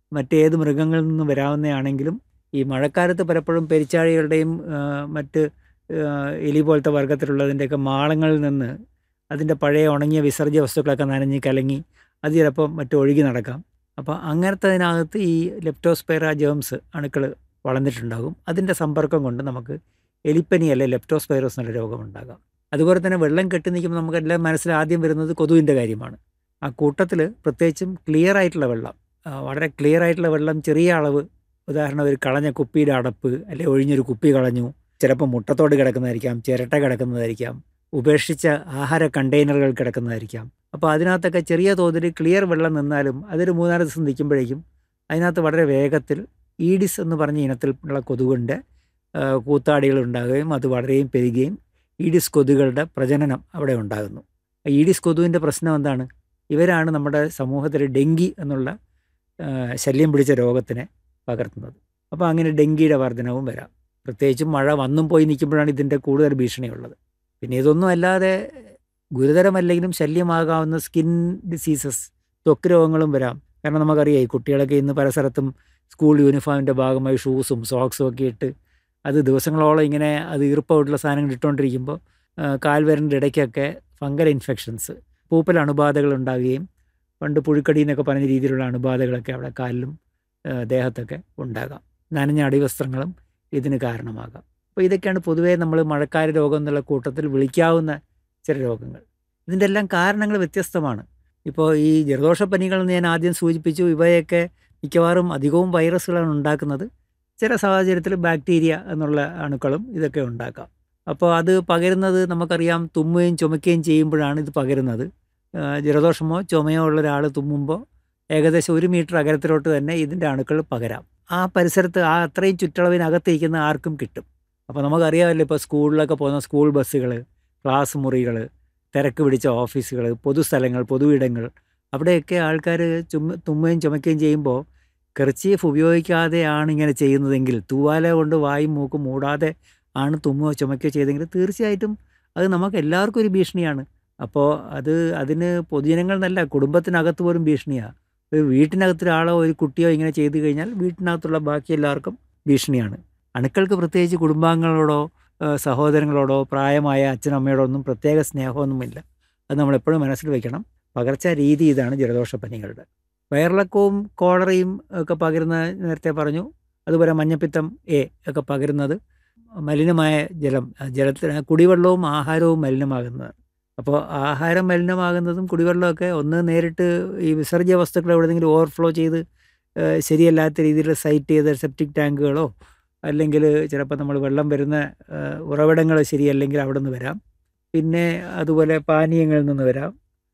മറ്റേത് മൃഗങ്ങളിൽ നിന്ന് വരാവുന്നതാണെങ്കിലും ഈ മഴക്കാലത്ത് പലപ്പോഴും പെരിച്ചാഴികളുടെയും ആ, മറ്റ് ആ, എലി പോലത്തെ വർഗ്ഗത്തിലുള്ളതിൻ്റെയൊക്കെ മാളങ്ങളിൽ നിന്ന് അതിൻ്റെ പഴയ ഉണങ്ങിയ വിസർജ്യ വസ്തുക്കളൊക്കെ നനഞ്ഞ് കലങ്ങി അത് ചിലപ്പോൾ മറ്റു ഒഴുകി നടക്കാം അപ്പോൾ അങ്ങനത്തതിനകത്ത് ഈ ലെപ്റ്റോസ്പൈറ ജേംസ് അണുക്കൾ വളർന്നിട്ടുണ്ടാകും അതിൻ്റെ സമ്പർക്കം കൊണ്ട് നമുക്ക് എലിപ്പനി അല്ലെ ലെപ്റ്റോസ്പൈറോസ് എന്നുള്ള രോഗമുണ്ടാകാം അതുപോലെ തന്നെ വെള്ളം കെട്ടി നിൽക്കുമ്പോൾ നമുക്കെല്ലാം മനസ്സിൽ ആദ്യം വരുന്നത് കൊതുവിൻ്റെ കാര്യമാണ് ആ കൂട്ടത്തിൽ പ്രത്യേകിച്ചും ക്ലിയർ ആയിട്ടുള്ള വെള്ളം ആ, വളരെ ക്ലിയർ ആയിട്ടുള്ള വെള്ളം ചെറിയ അളവ് ഉദാഹരണം ഒരു കളഞ്ഞ കുപ്പിയുടെ അടപ്പ് അല്ലെ ഒഴിഞ്ഞൊരു കുപ്പി കളഞ്ഞു ചിലപ്പോൾ മുട്ടത്തോട് കിടക്കുന്നതായിരിക്കാം ചിരട്ട കിടക്കുന്നതായിരിക്കാം ഉപേക്ഷിച്ച ആഹാര കണ്ടെയ്നറുകൾ കിടക്കുന്നതായിരിക്കാം അപ്പോൾ അതിനകത്തൊക്കെ ചെറിയ തോതിൽ ക്ലിയർ വെള്ളം നിന്നാലും അതൊരു മൂന്നാല് ദിവസം നിൽക്കുമ്പോഴേക്കും അതിനകത്ത് വളരെ വേഗത്തിൽ ഈഡിസ് എന്ന് പറഞ്ഞ ഇനത്തിലുള്ള കൊതുകിൻ്റെ കൂത്താടികൾ ഉണ്ടാകുകയും അത് വളരെയും പെരുകുകയും ഈഡിസ് കൊതുകുകളുടെ പ്രജനനം അവിടെ ഉണ്ടാകുന്നു ഈഡിസ് കൊതുവിൻ്റെ പ്രശ്നം എന്താണ് ഇവരാണ് നമ്മുടെ സമൂഹത്തിൽ ഡെങ്കി എന്നുള്ള ആ, ശല്യം പിടിച്ച രോഗത്തിനെ പകർത്തുന്നത് അപ്പോൾ അങ്ങനെ ഡെങ്കിയുടെ വർധനവും വരാം പ്രത്യേകിച്ചും മഴ വന്നും പോയി നിൽക്കുമ്പോഴാണ് ഇതിൻ്റെ കൂടുതൽ ഭീഷണിയുള്ളത് പിന്നെ ഇതൊന്നും അല്ലാതെ ഗുരുതരമല്ലെങ്കിലും ശല്യമാകാവുന്ന സ്കിൻ ഡിസീസസ് ത്വക്ക് രോഗങ്ങളും വരാം കാരണം നമുക്കറിയാം ഈ കുട്ടികളൊക്കെ ഇന്ന് പല സ്ഥലത്തും സ്കൂൾ യൂണിഫോമിൻ്റെ ഭാഗമായി ഷൂസും സോക്സും ഒക്കെ ഇട്ട് അത് ദിവസങ്ങളോളം ഇങ്ങനെ അത് ഈർപ്പമായിട്ടുള്ള സാധനങ്ങൾ ഇട്ടുകൊണ്ടിരിക്കുമ്പോൾ ആ, കാൽവിരലിൻ്റെ ഇടയ്ക്കൊക്കെ ഫംഗൽ ഇൻഫെക്ഷൻസ് പൂപ്പൽ അണുബാധകൾ ഉണ്ടാകുകയും പണ്ട് പുഴുക്കടി എന്നൊക്കെ പറഞ്ഞ രീതിയിലുള്ള അണുബാധകളൊക്കെ അവിടെ കാലിലും ആ, ദേഹത്തൊക്കെ ഉണ്ടാകാം നനഞ്ഞ അടിവസ്ത്രങ്ങളും ഇതിന് കാരണമാകാം അപ്പോൾ ഇതൊക്കെയാണ് പൊതുവേ നമ്മൾ മഴക്കാല രോഗം എന്നുള്ള കൂട്ടത്തിൽ വിളിക്കാവുന്ന ചില രോഗങ്ങൾ ഇതിൻ്റെ എല്ലാം കാരണങ്ങൾ വ്യത്യസ്തമാണ് ഇപ്പോൾ ഈ ജലദോഷപ്പനികൾ എന്ന് ഞാൻ ആദ്യം സൂചിപ്പിച്ചു ഇവയൊക്കെ മിക്കവാറും അധികവും വൈറസുകളാണ് ഉണ്ടാക്കുന്നത് ചില സാഹചര്യത്തിൽ ബാക്ടീരിയ എന്നുള്ള അണുക്കളും ഇതൊക്കെ ഉണ്ടാക്കാം അപ്പോൾ അത് പകരുന്നത് നമുക്കറിയാം തുമ്മുകയും ചുമയ്ക്കുകയും ചെയ്യുമ്പോഴാണ് ഇത് പകരുന്നത് ആ, ജലദോഷമോ ചുമയോ ഉള്ള ഒരാൾ തുമ്മുമ്പോൾ ഏകദേശം ഒരു മീറ്റർ അകലത്തിലോട്ട് തന്നെ ഇതിൻ്റെ അണുക്കൾ പകരാം ആ പരിസരത്ത് ആ അത്രയും ചുറ്റളവിനകത്തിരിക്കുന്ന ആർക്കും കിട്ടും അപ്പോൾ നമുക്കറിയാമല്ലോ ഇപ്പോൾ സ്കൂളിലൊക്കെ പോകുന്ന സ്കൂൾ ബസ്സുകൾ ക്ലാസ് മുറികൾ തിരക്ക് പിടിച്ച ഓഫീസുകൾ പൊതുസ്ഥലങ്ങൾ പൊതുയിടങ്ങൾ അവിടെയൊക്കെ ആൾക്കാർ ചുമ തുമ്മുകയും ചുമയ്ക്കുകയും ചെയ്യുമ്പോൾ കെർച്ചീഫ് ഉപയോഗിക്കാതെയാണ് ഇങ്ങനെ ചെയ്യുന്നതെങ്കിൽ തൂവാല കൊണ്ട് വായും മൂക്കും മൂടാതെ ആണ് തുമ്മുകയോ ചുമയ്ക്കുകയോ ചെയ്തെങ്കിൽ തീർച്ചയായിട്ടും അത് നമുക്ക് എല്ലാവർക്കും ഒരു ഭീഷണിയാണ് അപ്പോൾ അത് അതിന് പൊതുജനങ്ങൾ എന്നല്ല കുടുംബത്തിനകത്ത് പോലും ഭീഷണിയാണ് ഒരു വീട്ടിനകത്ത് ഒരാളോ ഒരു കുട്ടിയോ ഇങ്ങനെ ചെയ്തു കഴിഞ്ഞാൽ വീട്ടിനകത്തുള്ള ബാക്കി എല്ലാവർക്കും ഭീഷണിയാണ് അണുക്കൾക്ക് പ്രത്യേകിച്ച് കുടുംബാംഗങ്ങളോടോ ഏഹ് സഹോദരങ്ങളോടോ പ്രായമായ അച്ഛനമ്മയോടോ ഒന്നും പ്രത്യേക സ്നേഹമൊന്നുമില്ല അത് നമ്മൾ എപ്പോഴും മനസ്സിൽ വെക്കണം പകർച്ച രീതി ഇതാണ് ജലദോഷപ്പനികളുടെ വയറിളക്കവും കോളറയും ഒക്കെ പകരുന്ന നേരത്തെ പറഞ്ഞു അതുപോലെ മഞ്ഞപ്പിത്തം എ ഒക്കെ പകരുന്നത് മലിനമായ ജലം ജലത്തിന് കുടിവെള്ളവും ആഹാരവും മലിനമാകുന്നതാണ് അപ്പോൾ ആഹാരം മലിനമാകുന്നതും കുടിവെള്ളമൊക്കെ ഒന്ന് നേരിട്ട് ഈ വിസർജ്യ വസ്തുക്കൾ എവിടെയെങ്കിലും ഓവർഫ്ലോ ചെയ്ത് ഏഹ് ശരിയല്ലാത്ത രീതിയിൽ സൈറ്റ് ചെയ്ത സെപ്റ്റിക് ടാങ്കുകളോ അല്ലെങ്കിൽ ചിലപ്പോൾ നമ്മൾ വെള്ളം വരുന്ന ഉറവിടങ്ങൾ ശരിയല്ലെങ്കിൽ അവിടെ നിന്ന് വരാം പിന്നെ അതുപോലെ പാനീയങ്ങളിൽ നിന്ന് വരാം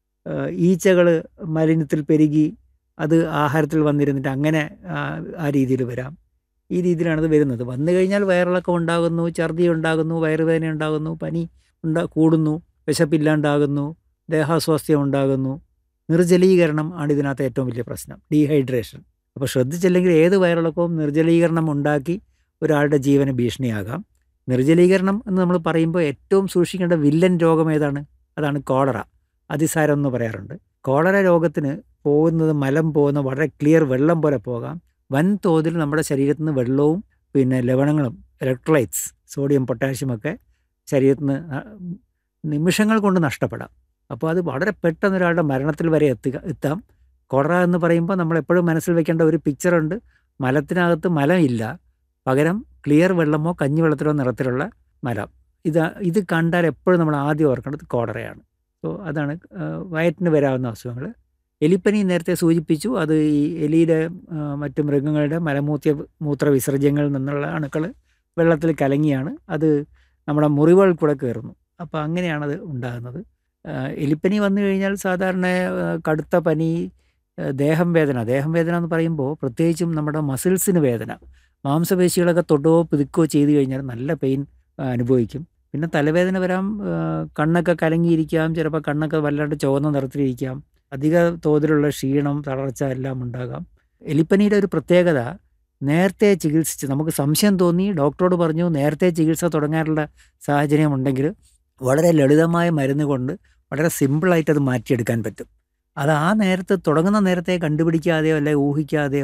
ഈച്ചകൾ മലിനത്തിൽ പെരുകി അത് ആഹാരത്തിൽ വന്നിരുന്നിട്ട് അങ്ങനെ ആ, ആ രീതിയിൽ വരാം ഈ രീതിയിലാണ് ഇത് വരുന്നത് വന്നു കഴിഞ്ഞാൽ വയറിളക്കം ഉണ്ടാകുന്നു ഛർദി ഉണ്ടാകുന്നു വയറുവേദന ഉണ്ടാകുന്നു പനി ഉണ്ടാ കൂടുന്നു വിശപ്പില്ലാണ്ടാകുന്നു ദേഹാസ്വാസ്ഥ്യം ഉണ്ടാകുന്നു നിർജ്ജലീകരണം ആണ് ഇതിനകത്ത് ഏറ്റവും വലിയ പ്രശ്നം ഡീഹൈഡ്രേഷൻ അപ്പോൾ ശ്രദ്ധിച്ചില്ലെങ്കിൽ ഏത് വയറിളക്കവും നിർജ്ജലീകരണം ഉണ്ടാക്കി ഒരാളുടെ ജീവന് ഭീഷണിയാകാം നിർജ്ജലീകരണം എന്ന് നമ്മൾ പറയുമ്പോൾ ഏറ്റവും സൂക്ഷിക്കേണ്ട വില്ലൻ രോഗം ഏതാണ് അതാണ് കോളറ അതിസാരം എന്ന് പറയാറുണ്ട് കോളറ രോഗത്തിന് പോകുന്നത് മലം പോകുന്ന വളരെ ക്ലിയർ വെള്ളം പോലെ പോകാം വൻതോതിൽ നമ്മുടെ ശരീരത്തിൽ നിന്ന് വെള്ളവും പിന്നെ ലവണങ്ങളും ഇലക്ട്രോലൈറ്റ്സ് സോഡിയം പൊട്ടാഷ്യം ഒക്കെ ശരീരത്തിൽ നിന്ന് ന- നിമിഷങ്ങൾ കൊണ്ട് നഷ്ടപ്പെടാം അപ്പോൾ അത് വളരെ പെട്ടെന്ന് ഒരാളുടെ മരണത്തിൽ വരെ എത്തുക എത്താം കൊറ എന്ന് പറയുമ്പോൾ നമ്മൾ എപ്പോഴും മനസ്സിൽ വെക്കേണ്ട ഒരു പിക്ചറുണ്ട് മലത്തിനകത്ത് മലമില്ല പകരം ക്ലിയർ വെള്ളമോ കഞ്ഞിവെള്ളത്തിലോ നിറത്തിലുള്ള മലം ഇത് ഇത് കണ്ടാൽ എപ്പോഴും നമ്മൾ ആദ്യം ഓർക്കേണ്ടത് കോടറയാണ് സോ അതാണ് ആ, വയറ്റിന് വരാവുന്ന അസുഖങ്ങൾ എലിപ്പനി നേരത്തെ സൂചിപ്പിച്ചു അത് ഈ എലിയുടെ ആ, മറ്റ് മൃഗങ്ങളുടെ മലമൂത്ര മൂത്ര വിസർജ്യങ്ങളിൽ നിന്നുള്ള അണുക്കൾ വെള്ളത്തിൽ കലങ്ങിയാണ് അത് നമ്മുടെ മുറിവുകൾ കൂടെ കയറുന്നു അപ്പോൾ അങ്ങനെയാണത് ഉണ്ടാകുന്നത് ആ, എലിപ്പനി വന്നു കഴിഞ്ഞാൽ സാധാരണ ആ, കടുത്ത പനി ആ, ദേഹം വേദന ദേഹം വേദന എന്ന് പറയുമ്പോൾ പ്രത്യേകിച്ചും നമ്മുടെ മസിൽസിന് വേദന മാംസപേശികളൊക്കെ തൊടുകയോ പിതുക്കുകയോ ചെയ്തു കഴിഞ്ഞാൽ നല്ല പെയിൻ അനുഭവിക്കും പിന്നെ തലവേദന വരാം ആ, കണ്ണൊക്കെ കലങ്ങിയിരിക്കാം ചിലപ്പോൾ കണ്ണൊക്കെ വല്ലാണ്ട് ചുവന്ന നിറത്തിലിരിക്കാം അധിക തോതിലുള്ള ക്ഷീണം തളർച്ച എല്ലാം ഉണ്ടാകാം എലിപ്പനിയുടെ ഒരു പ്രത്യേകത നേരത്തെ ചികിത്സിച്ച് നമുക്ക് സംശയം തോന്നി ഡോക്ടറോട് പറഞ്ഞു നേരത്തെ ചികിത്സ തുടങ്ങാനുള്ള സാഹചര്യം ഉണ്ടെങ്കിൽ വളരെ ലളിതമായ മരുന്ന് കൊണ്ട് വളരെ സിമ്പിളായിട്ട് അത് മാറ്റിയെടുക്കാൻ പറ്റും അത് ആ നേരത്ത് തുടങ്ങുന്ന നേരത്തെ കണ്ടുപിടിക്കാതെയോ അല്ലെ ഊഹിക്കാതെയോ